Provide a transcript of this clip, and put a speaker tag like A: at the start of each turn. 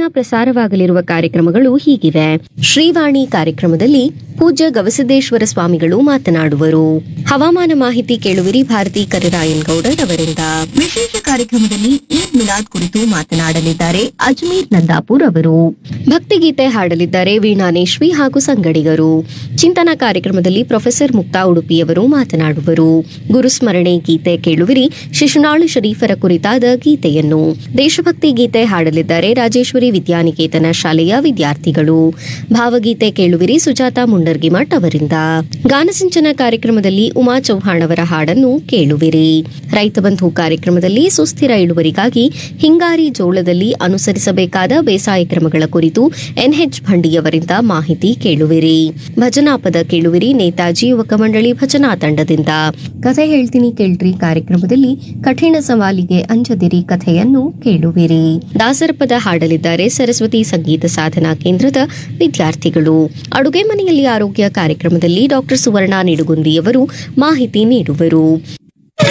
A: ಪ್ರಸಾರವಾಗಲಿರುವ ಕಾರ್ಯಕ್ರಮಗಳು ಹೀಗಿವೆ ಶ್ರೀವಾಣಿ ಕಾರ್ಯಕ್ರಮದಲ್ಲಿ ಪೂಜ್ಯ ಗವಿಸಿದ್ದೇಶ್ವರ ಸ್ವಾಮಿಗಳು ಮಾತನಾಡುವರು ಹವಾಮಾನ ಮಾಹಿತಿ ಕೇಳುವಿರಿ ಭಾರತಿ ಕರಿರಾಯನ್ ಗೌಡರ್ ಅವರಿಂದ
B: ವಿಶೇಷ ಕಾರ್ಯಕ್ರಮದಲ್ಲಿ ಈದ್ ಮಿಲಾದ್ ಕುರಿತು ಮಾತನಾಡಲಿದ್ದಾರೆ ಅಜ್ಮೀರ್ ನಂದಾಪುರ್ ಅವರು
A: ಭಕ್ತಿಗೀತೆ ಹಾಡಲಿದ್ದಾರೆ ವೀಣಾನೇಶ್ವಿ ಹಾಗೂ ಸಂಗಡಿಗರು ಚಿಂತನ ಕಾರ್ಯಕ್ರಮದಲ್ಲಿ ಪ್ರೊಫೆಸರ್ ಮುಕ್ತಾ ಉಡುಪಿಯವರು ಮಾತನಾಡುವರು ಗುರುಸ್ಮರಣೆ ಗೀತೆ ಕೇಳುವಿರಿ ಶಿಶುನಾಳು ಶರೀಫರ ಕುರಿತಾದ ಗೀತೆಯನ್ನು ದೇಶಭಕ್ತಿ ಗೀತೆ ಹಾಡಲಿದ್ದಾರೆ ರಾಜೇಶ್ವರಿ ವಿದ್ಯಾನಿಕೇತನ ಶಾಲೆಯ ವಿದ್ಯಾರ್ಥಿಗಳು ಭಾವಗೀತೆ ಕೇಳುವಿರಿ ಸುಜಾತ ಮುಂಡರ್ಗಿಮಠ್ ಅವರಿಂದ ಗಾನಸಿಂಚನ ಕಾರ್ಯಕ್ರಮದಲ್ಲಿ ಉಮಾ ಚೌಹಾಣ್ ಅವರ ಹಾಡನ್ನು ಕೇಳುವಿರಿ ರೈತ ಬಂಧು ಕಾರ್ಯಕ್ರಮದಲ್ಲಿ ಸುಸ್ಥಿರ ಇಳುವರಿಗಾಗಿ ಹಿಂಗಾರಿ ಜೋಳದಲ್ಲಿ ಅನುಸರಿಸಬೇಕಾದ ಬೇಸಾಯ ಕ್ರಮಗಳ ಕುರಿತು ಎನ್ಎಚ್ ಭಂಡಿಯವರಿಂದ ಮಾಹಿತಿ ಕೇಳುವಿರಿ ಭಜನಾ ಪದ ಕೇಳುವಿರಿ ನೇತಾಜಿ ಯುವಕ ಮಂಡಳಿ ಭಜನಾ ತಂಡದಿಂದ ಕಥೆ ಹೇಳ್ತೀನಿ ಕೇಳ್ರಿ ಕಾರ್ಯಕ್ರಮದಲ್ಲಿ ಕಠಿಣ ಸವಾಲಿಗೆ ಅಂಜದಿರಿ ಕಥೆಯನ್ನು ಕೇಳುವಿರಿ ದಾಸರ ಪದ ಹಾಡಲಿದ್ದಾರೆ ಸರಸ್ವತಿ ಸಂಗೀತ ಸಾಧನಾ ಕೇಂದ್ರದ ವಿದ್ಯಾರ್ಥಿಗಳು ಅಡುಗೆ ಮನೆಯಲ್ಲಿ ಆರೋಗ್ಯ ಕಾರ್ಯಕ್ರಮದಲ್ಲಿ ಡಾಕ್ಟರ್ ಸುವರ್ಣ ನಿಡುಗುಂದಿಯವರು ಮಾಹಿತಿ ನೀಡುವರು